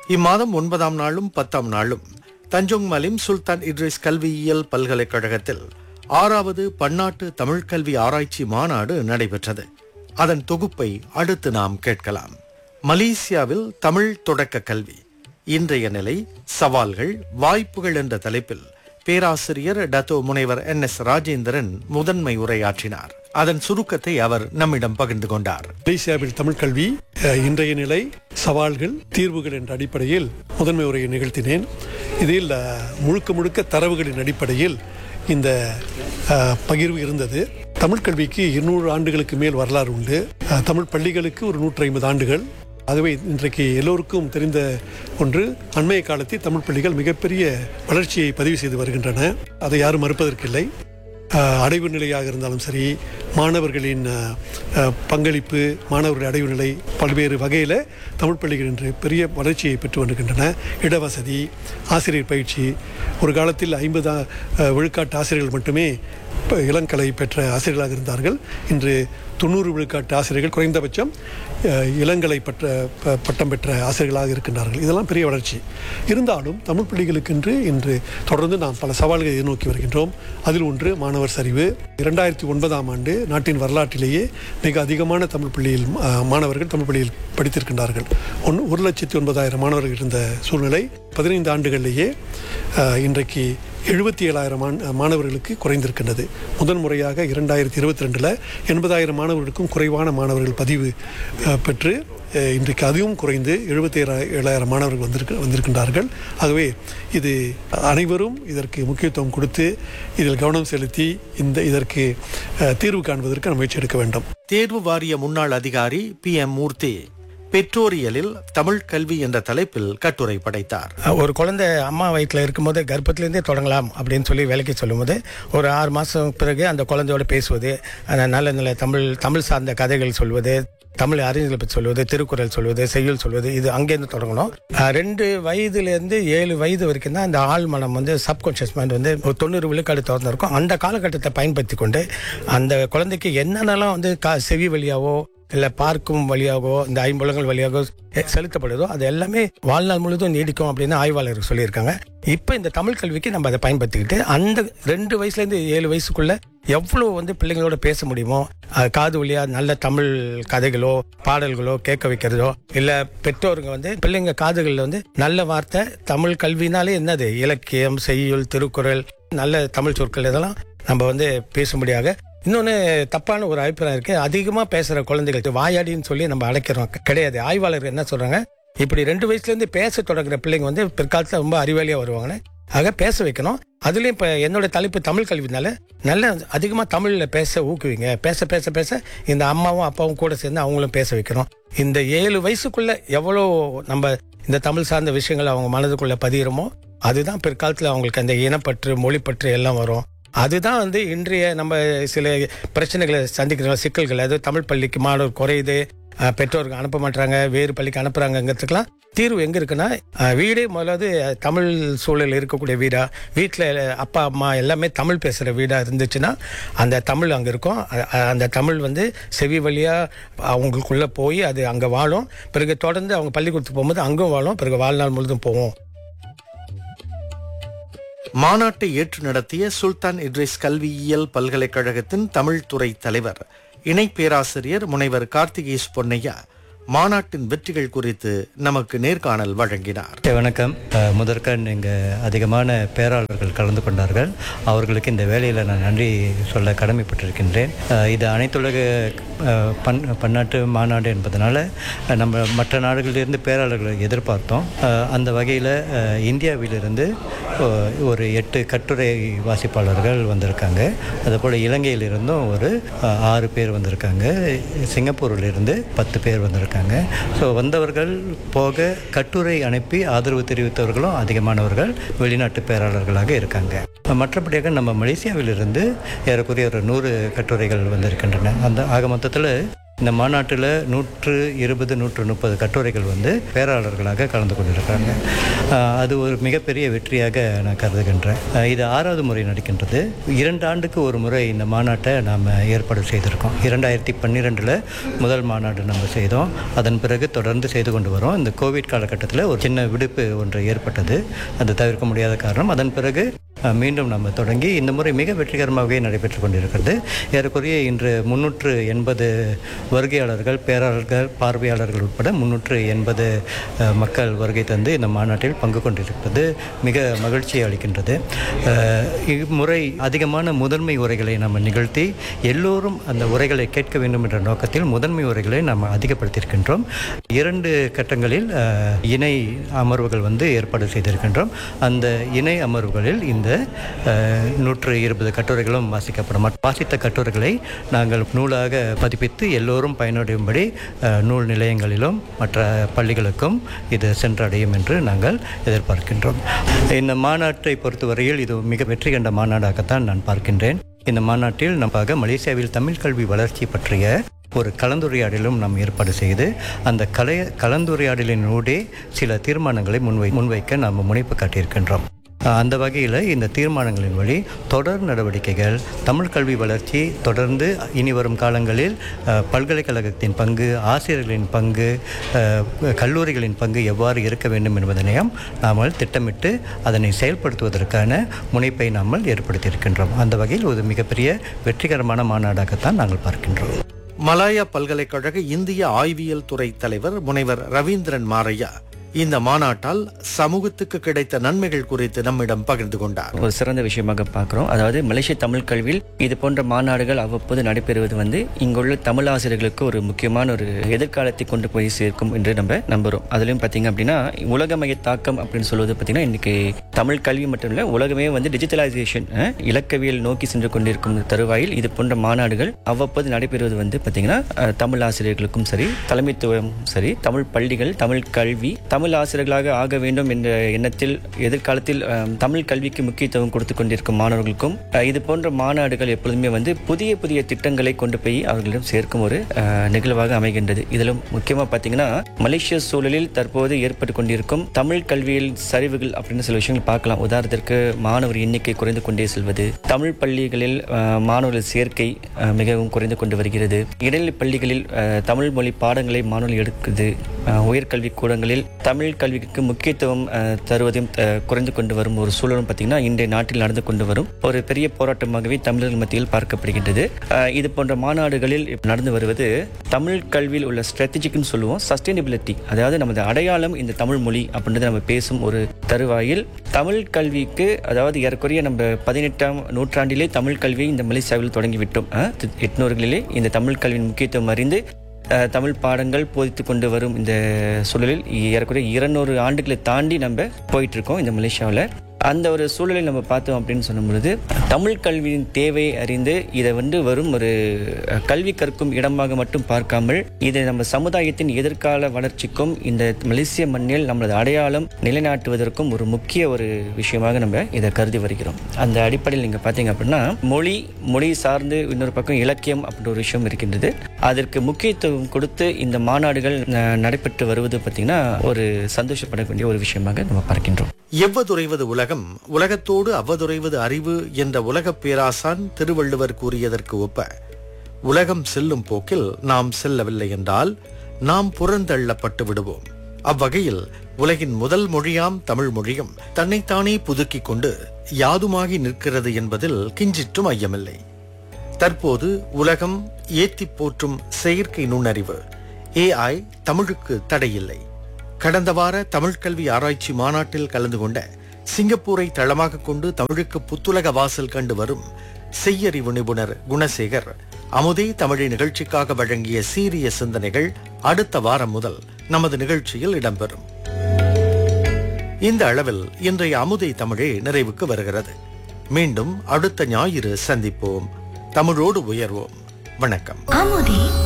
இம்மாதம் ஒன்பதாம் நாளும் பத்தாம் நாளும் தஞ்சோங் மலிம் சுல்தான் இட்ரிஸ் கல்வியியல் பல்கலைக்கழகத்தில் ஆறாவது பன்னாட்டு தமிழ் கல்வி ஆராய்ச்சி மாநாடு நடைபெற்றது அதன் தொகுப்பை அடுத்து நாம் கேட்கலாம் மலேசியாவில் தமிழ் தொடக்க கல்வி இன்றைய நிலை சவால்கள் வாய்ப்புகள் என்ற தலைப்பில் பேராசிரியர் டத்தோ முனைவர் என் எஸ் ராஜேந்திரன் முதன்மை உரையாற்றினார் அதன் சுருக்கத்தை அவர் நம்மிடம் பகிர்ந்து கொண்டார் மலேசியாவில் தமிழ் கல்வி அஹ், இன்றைய நிலை சவால்கள் தீர்வுகள் என்ற அடிப்படையில் முதன்மை உரையை நிகழ்த்தினேன் இதில் அஹ், முழுக்க முழுக்க தரவுகளின் அடிப்படையில் இந்த அஹ், பகிர்வு இருந்தது தமிழ் கல்விக்கு இருநூறு ஆண்டுகளுக்கு மேல் வரலாறு உண்டு அஹ், தமிழ் பள்ளிகளுக்கு ஒரு நூற்றி ஐம்பது ஆண்டுகள் ஆகவே இன்றைக்கு எல்லோருக்கும் தெரிந்த ஒன்று அண்மைய காலத்தில் தமிழ் பள்ளிகள் மிகப்பெரிய வளர்ச்சியை பதிவு செய்து வருகின்றன அதை யாரும் மறுப்பதற்கில்லை அஹ், அடைவு நிலையாக இருந்தாலும் சரி மாணவர்களின் அஹ், அஹ், பங்களிப்பு மாணவர்கள் அடைவு நிலை பல்வேறு வகையில் தமிழ் பள்ளிகள் இன்று பெரிய வளர்ச்சியை பெற்று வருகின்றன இடவசதி ஆசிரியர் பயிற்சி ஒரு காலத்தில் ஐம்பது விழுக்காட்டு ஆசிரியர்கள் மட்டுமே ப- இளங்கலை பெற்ற ஆசிரியர்களாக இருந்தார்கள் இன்று தொண்ணூறு விழுக்காட்டு ஆசிரியர்கள் குறைந்தபட்சம் அஹ், இளங்கலை பட்ட ப- பட்டம் பெற்ற ஆசிரியர்களாக இருக்கின்றார்கள் இதெல்லாம் பெரிய வளர்ச்சி இருந்தாலும் தமிழ் பள்ளிகளுக்கென்று இன்று தொடர்ந்து நாம் பல சவால்களை எதிர்நோக்கி வருகின்றோம் அதில் ஒன்று மாணவர் சரிவு இரண்டாயிரத்தி ஒன்பதாம் ஆண்டு நாட்டின் வரலாற்றிலேயே மிக அதிகமான தமிழ் பள்ளியில் அஹ், மாணவர்கள் தமிழ் பள்ளியில் படித்திருக்கின்றார்கள் ஒன்று ஒரு லட்சத்தி ஒன்பதாயிரம் மாணவர்கள் இருந்த சூழ்நிலை பதினைந்து ஆண்டுகளிலேயே அஹ், இன்றைக்கு எழுபத்தி ஏழாயிரம் மாணவர்களுக்கு குறைந்திருக்கின்றது முதன் முறையாக இரண்டாயிரத்தி இருபத்தி ரெண்டில் எண்பதாயிரம் மாணவர்களுக்கும் குறைவான மாணவர்கள் பதிவு அஹ், பெற்று அஹ், இன்றைக்கு அதுவும் குறைந்து எழுபத்தி ஏழாயிரம் மாணவர்கள் வந்திருக்க வந்திருக்கின்றார்கள் ஆகவே இது அனைவரும் இதற்கு முக்கியத்துவம் கொடுத்து இதில் கவனம் செலுத்தி இந்த இதற்கு அஹ், தீர்வு காண்பதற்கு நாம் முயற்சி எடுக்க வேண்டும் தேர்வு வாரிய முன்னாள் அதிகாரி பி எம் மூர்த்தி பெற்றோரியலில் தமிழ் கல்வி என்ற தலைப்பில் கட்டுரை படைத்தார் ஒரு குழந்தை அம்மா வயிற்றில் இருக்கும்போது கர்ப்பத்திலேருந்தே தொடங்கலாம் அப்படின்னு சொல்லி விலைக்கு சொல்லும்போது ஒரு ஆறு மாதம் பிறகு அந்த குழந்தையோட பேசுவது அந்த நல்ல நல்ல தமிழ் தமிழ் சார்ந்த கதைகள் சொல்வது தமிழ் அறிஞர்களை பற்றி சொல்வது திருக்குறள் சொல்வது செய்யுள் சொல்வது இது அங்கேருந்து தொடங்கணும் அஹ் ரெண்டு வயதுலேருந்து ஏழு வயது வரைக்கும் தான் அந்த ஆள் மனம் வந்து சப்கான்ஷியஸ் மைண்ட் வந்து ஒரு தொண்ணூறு விழுக்காடு திறந்திருக்கும் அந்த காலகட்டத்தை பயன்படுத்தி கொண்டு அந்த குழந்தைக்கு என்னென்னலாம் வந்து கா செவி வழியாவோ இல்லை பார்க்கும் வழியாகவோ இந்த ஐம்புலங்கள் வழியாகவோ எ- செலுத்தப்படுதோ அது எல்லாமே வாழ்நாள் முழுதும் நீடிக்கும் அப்படின்னு ஆய்வாளர்கள் சொல்லியிருக்காங்க இப்போ இந்த தமிழ் கல்விக்கு நம்ம அதை பயன்படுத்திக்கிட்டு அந்த ரெண்டு வயசுலேருந்து ஏழு வயசுக்குள்ள எவ்வளோ வந்து பிள்ளைங்களோட பேச முடியுமோ அது காது வழியா நல்ல தமிழ் கதைகளோ பாடல்களோ கேட்க வைக்கிறதோ இல்லை பெற்றோருங்க வந்து பிள்ளைங்க காதுகளில் வந்து நல்ல வார்த்தை தமிழ் கல்வினாலே என்னது இலக்கியம் செய்யுள் திருக்குறள் நல்ல தமிழ் சொற்கள் இதெல்லாம் நம்ம வந்து பேசும்படியாக இன்னொன்று தப்பான ஒரு அபிப்பிராயம் இருக்கு அதிகமாக பேசுகிற குழந்தைகள் வாயாடின்னு சொல்லி நம்ம அழைக்கிறோம் கிடையாது ஆய்வாளர்கள் என்ன சொல்றாங்க இப்படி ரெண்டு வயசுலேருந்து பேச தொடங்குற பிள்ளைங்க வந்து பிற்காலத்தில் ரொம்ப அறிவாளியாக வருவாங்கன்னு ஆக பேச வைக்கணும் அதுலேயும் இப்போ என்னோட தலைப்பு தமிழ் கல்வினால நல்ல அதிகமாக தமிழில் பேச ஊக்குவிங்க பேச பேச பேச இந்த அம்மாவும் அப்பாவும் கூட சேர்ந்து அவங்களும் பேச வைக்கணும் இந்த ஏழு வயசுக்குள்ள எவ்வளோ நம்ம இந்த தமிழ் சார்ந்த விஷயங்கள் அவங்க மனதுக்குள்ள பதிகிறோமோ அதுதான் பிற்காலத்தில் அவங்களுக்கு அந்த இனப்பற்று மொழிப்பற்று எல்லாம் வரும் அதுதான் வந்து இன்றைய நம்ம சில பிரச்சனைகளை சந்திக்கிற சிக்கல்கள் அதாவது தமிழ் பள்ளிக்கு மாணவர் குறையுது அஹ், பெற்றோருக்கு அனுப்ப மாட்டாங்க வேறு பள்ளிக்கு அனுப்புறாங்கிறதுக்கெல்லாம் தீர்வு எங்க இருக்குன்னா அஹ், வீடே முதலாவது அஹ், தமிழ் சூழல் இருக்கக்கூடிய வீடா வீட்டில் அப்பா அம்மா எல்லாமே தமிழ் பேசுகிற வீடா இருந்துச்சுன்னா அந்த தமிழ் அங்கே இருக்கும் அ- அ- அந்த தமிழ் வந்து செவி வழியா அவங்களுக்குள்ள போய் அது அங்கே வாழும் பிறகு தொடர்ந்து அவங்க பள்ளிக்கூடத்துக்கு போகும்போது அங்கும் வாழும் பிறகு வாழ்நாள் முழுதும் போவோம் மாநாட்டை ஏற்று நடத்திய சுல்தான் இட்ரிஸ் கல்வியியல் பல்கலைக்கழகத்தின் தமிழ் துறை தலைவர் இணை பேராசிரியர் முனைவர் கார்த்திகேஷ் பொன்னையா மாநாட்டின் வெற்றிகள் குறித்து நமக்கு நேர்காணல் வழங்கினார் வணக்கம் அஹ், முதற்கண் இங்கே அதிகமான பேராளர்கள் கலந்து கொண்டார்கள் அவர்களுக்கு இந்த வேலையில் நான் நன்றி சொல்ல கடமைப்பட்டிருக்கின்றேன் அஹ், இது அனைத்துலக அஹ், பன் பன்னாட்டு மாநாடு என்பதனால அஹ், நம்ம மற்ற நாடுகளிலிருந்து பேராளர்களை எதிர்பார்த்தோம் அஹ், அந்த வகையில் இந்தியாவிலிருந்து ஒ- ஒரு எட்டு கட்டுரை வாசிப்பாளர்கள் வந்திருக்காங்க அதுபோல் இலங்கையிலிருந்தும் ஒரு அஹ், ஆறு பேர் வந்திருக்காங்க சிங்கப்பூரிலிருந்து பத்து பேர் வந்திருக்காங்க ஸோ வந்தவர்கள் போக கட்டுரை அனுப்பி ஆதரவு தெரிவித்தவர்களும் அதிகமானவர்கள் வெளிநாட்டு பேராளர்களாக இருக்காங்க மற்றபடியாக நம்ம மலேசியாவிலிருந்து ஏறக்குறைய ஒரு நூறு கட்டுரைகள் வந்திருக்கின்றன அந்த ஆக மொத்தத்தில் இந்த மாநாட்டில் நூற்று இருபது நூற்று முப்பது கட்டுரைகள் வந்து பேராளர்களாக கலந்து கொண்டிருக்காங்க ஆஹ் அது ஒரு மிகப்பெரிய வெற்றியாக நான் கருதுகின்றேன் ஆஹ் இது ஆறாவது முறை நடக்கின்றது இரண்டு ஆண்டுக்கு ஒரு முறை இந்த மாநாட்டை நாம் ஏற்பாடு செய்திருக்கோம் இரண்டாயிரத்தி பன்னிரெண்டில் முதல் மாநாடு நம்ம செய்தோம் அதன் பிறகு தொடர்ந்து செய்து கொண்டு வரோம் இந்த கோவிட் காலகட்டத்தில் ஒரு சின்ன விடுப்பு ஒன்று ஏற்பட்டது அது தவிர்க்க முடியாத காரணம் அதன் பிறகு அஹ், மீண்டும் நம்ம தொடங்கி இந்த முறை மிக வெற்றிகரமாகவே நடைபெற்று கொண்டிருக்கிறது ஏறக்குறைய இன்று முன்னூற்று எண்பது வருகையாளர்கள் பேராளர்கள் பார்வையாளர்கள் உட்பட முன்னூற்று எண்பது அஹ், மக்கள் வருகை தந்து இந்த மாநாட்டில் பங்கு கொண்டிருக்கிறது மிக மகிழ்ச்சியை அளிக்கின்றது அஹ், இம்முறை அதிகமான முதன்மை உரைகளை நம்ம நிகழ்த்தி எல்லோரும் அந்த உரைகளை கேட்க வேண்டும் என்ற நோக்கத்தில் முதன்மை உரைகளை நாம் அதிகப்படுத்தியிருக்கின்றோம் இரண்டு கட்டங்களில் அஹ், இணை அமர்வுகள் வந்து ஏற்பாடு செய்திருக்கின்றோம் அந்த இணை அமர்வுகளில் இந்த அஹ், நூற்று இருபது கட்டுரைகளும் வாசிக்கப்படும் வாசித்த கட்டுரைகளை நாங்கள் நூலாக பதிப்பித்து எல்லோரும் பயனடையும்படி அஹ், நூல் நிலையங்களிலும் மற்ற பள்ளிகளுக்கும் இது சென்றடையும் என்று நாங்கள் எதிர்பார்க்கின்றோம் இந்த மாநாட்டை பொறுத்தவரையில் இது மிக வெற்றி கண்ட மாநாடாகத்தான் நான் பார்க்கின்றேன் இந்த மாநாட்டில் நம்பாக மலேசியாவில் தமிழ் கல்வி வளர்ச்சி பற்றிய ஒரு கலந்துரையாடலும் நாம் ஏற்பாடு செய்து அந்த கலை கலந்துரையாடலினூடே சில தீர்மானங்களை முன்வை முன்வைக்க நாம் முனைப்பு காட்டியிருக்கின்றோம் அஹ் அந்த வகையில் இந்த தீர்மானங்களின் வழி தொடர் நடவடிக்கைகள் தமிழ் கல்வி வளர்ச்சி தொடர்ந்து இனி வரும் காலங்களில் அஹ், பல்கலைக்கழகத்தின் பங்கு ஆசிரியர்களின் பங்கு அஹ், கல்லூரிகளின் பங்கு எவ்வாறு இருக்க வேண்டும் என்பதனையும் நாம் திட்டமிட்டு அதனை செயல்படுத்துவதற்கான முனைப்பை நாம் ஏற்படுத்தியிருக்கின்றோம் அந்த வகையில் ஒரு மிகப்பெரிய வெற்றிகரமான மாநாடாகத்தான் நாங்கள் பார்க்கின்றோம் மலாயா பல்கலைக்கழக இந்திய ஆய்வியல் துறை தலைவர் முனைவர் ரவீந்திரன் மாரையா இந்த மாநாட்டால் சமூகத்துக்கு கிடைத்த நன்மைகள் குறித்து நம்மிடம் பகிர்ந்து கொண்டார் ஒரு சிறந்த விஷயமாக பார்க்குறோம் அதாவது மலேசிய தமிழ் கல்வியில் இது போன்ற மாநாடுகள் அவ்வப்போது நடைபெறுவது வந்து இங்குள்ள தமிழ் ஆசிரியர்களுக்கு ஒரு முக்கியமான ஒரு எதிர்காலத்தை கொண்டு போய் சேர்க்கும் என்று நம்ம நம்புகிறோம் அதுலேயும் பார்த்தீங்க அப்படின்னா உலகமய தாக்கம் அப்படின்னு சொல்வது பார்த்தீங்கன்னா இன்னைக்கு தமிழ் கல்வி மட்டும் இல்லை உலகமே வந்து டிஜிட்டலைசேஷன் இலக்கவியல் நோக்கி சென்று கொண்டிருக்கும் தருவாயில் இது போன்ற மாநாடுகள் அவ்வப்போது நடைபெறுவது வந்து பார்த்தீங்கன்னா அஹ், தமிழ் ஆசிரியர்களுக்கும் சரி தலைமைத்துவம் சரி தமிழ் பள்ளிகள் தமிழ் கல்வி தமிழ் ஆசிரியர்களாக ஆக வேண்டும் என்ற எண்ணத்தில் எதிர்காலத்தில் அஹ், தமிழ் கல்விக்கு முக்கியத்துவம் கொடுத்து கொண்டிருக்கும் மாணவர்களுக்கும் அஹ், இது போன்ற மாநாடுகள் எப்பொழுதுமே வந்து புதிய புதிய திட்டங்களை கொண்டு போய் அவர்களிடம் சேர்க்கும் ஒரு அஹ், நிகழ்வாக அமைகின்றது இதிலும் முக்கியமாக பார்த்தீங்கன்னா மலேசிய சூழலில் தற்போது ஏற்பட்டு கொண்டிருக்கும் தமிழ் கல்வியில் சரிவுகள் அப்படின்னு சில விஷயங்கள் பார்க்கலாம் உதாரணத்திற்கு மாணவர் எண்ணிக்கை குறைந்து கொண்டே செல்வது தமிழ் பள்ளிகளில் அஹ், மாணவர்கள் சேர்க்கை அஹ், மிகவும் குறைந்து கொண்டு வருகிறது இடைநிலை பள்ளிகளில் அஹ், தமிழ் மொழி பாடங்களை மாணவர்கள் எடுக்குது அஹ், உயர்கல்வி கூடங்களில் தமிழ் கல்விக்கு முக்கியத்துவம் அஹ், தருவதையும் அஹ், குறைந்து கொண்டு வரும் ஒரு சூழலும் பார்த்தீங்கன்னா இன்றைய நாட்டில் நடந்து கொண்டு வரும் ஒரு பெரிய போராட்டமாகவே தமிழர்கள் மத்தியில் பார்க்கப்படுகின்றது அஹ், இது போன்ற மாநாடுகளில் இப்ப நடந்து வருவது தமிழ் கல்வியில் உள்ள ஸ்ட்ராட்டஜிக்னு சொல்லுவோம் சஸ்டைனபிலிட்டி அதாவது நமது அடையாளம் இந்த தமிழ் மொழி அப்படின்றத நம்ம பேசும் ஒரு தருவாயில் தமிழ் கல்விக்கு அதாவது ஏறக்குறைய நம்ம பதினெட்டாம் நூற்றாண்டிலே தமிழ் கல்வியை இந்த மலேசியாவில் தொடங்கிவிட்டோம் அஹ், எட்நூறுகளிலே இந்த தமிழ் கல்வியின் முக்கியத்துவம் அறிந்து அஹ், தமிழ் பாடங்கள் போதித்து கொண்டு வரும் இந்த சூழலில் ஏறக்குறைய இருநூறு ஆண்டுகளை தாண்டி நம்ம போயிட்டு இருக்கோம் இந்த மலேசியாவில் அந்த ஒரு சூழலை நம்ம பார்த்தோம் அப்படின்னு சொல்லும் பொழுது தமிழ் கல்வியின் தேவையை அறிந்து இதை வந்து வரும் ஒரு அஹ், கல்வி கற்கும் இடமாக மட்டும் பார்க்காமல் இதை நம்ம சமுதாயத்தின் எதிர்கால வளர்ச்சிக்கும் இந்த மலேசிய மண்ணில் நம்மளது அடையாளம் நிலைநாட்டுவதற்கும் ஒரு முக்கிய ஒரு விஷயமாக நம்ம இதை கருதி வருகிறோம் அந்த அடிப்படையில் நீங்கள் பார்த்தீங்க அப்படின்னா மொழி மொழி சார்ந்து இன்னொரு பக்கம் இலக்கியம் அப்படின்ற ஒரு விஷயம் இருக்கின்றது அதற்கு முக்கியத்துவம் கொடுத்து இந்த மாநாடுகள் அஹ், நடைபெற்று வருவது பார்த்தீங்கன்னா ஒரு சந்தோஷப்பட வேண்டிய ஒரு விஷயமாக நம்ம பார்க்கின்றோம் எவ்வதுறைவது உலகம் உலகத்தோடு அவ்வதுறைவது அறிவு என்ற உலகப் பேராசான் திருவள்ளுவர் கூறியதற்கு ஒப்ப உலகம் செல்லும் போக்கில் நாம் செல்லவில்லை என்றால் நாம் புறந்தள்ளப்பட்டு விடுவோம் அவ்வகையில் உலகின் முதல் மொழியாம் தமிழ் மொழியும் தன்னைத்தானே புதுக்கிக் கொண்டு யாதுமாகி நிற்கிறது என்பதில் கிஞ்சிற்றும் ஐயமில்லை தற்போது உலகம் ஏத்திப் போற்றும் செயற்கை நுண்ணறிவு ஏஐ தமிழுக்கு தடையில்லை கடந்த வார தமிழ் கல்வி ஆராய்ச்சி மாநாட்டில் கலந்து கொண்ட சிங்கப்பூரை தளமாக கொண்டு தமிழுக்கு புத்துலக வாசல் கண்டு வரும் செய்யறிவு நிபுணர் குணசேகர் அமுதே தமிழை நிகழ்ச்சிக்காக வழங்கிய சீரிய சிந்தனைகள் அடுத்த வாரம் முதல் நமது நிகழ்ச்சியில் இடம்பெறும் இந்த அளவில் இன்றைய அமுதை தமிழே நிறைவுக்கு வருகிறது மீண்டும் அடுத்த ஞாயிறு சந்திப்போம் தமிழோடு உயர்வோம் வணக்கம் அமுதே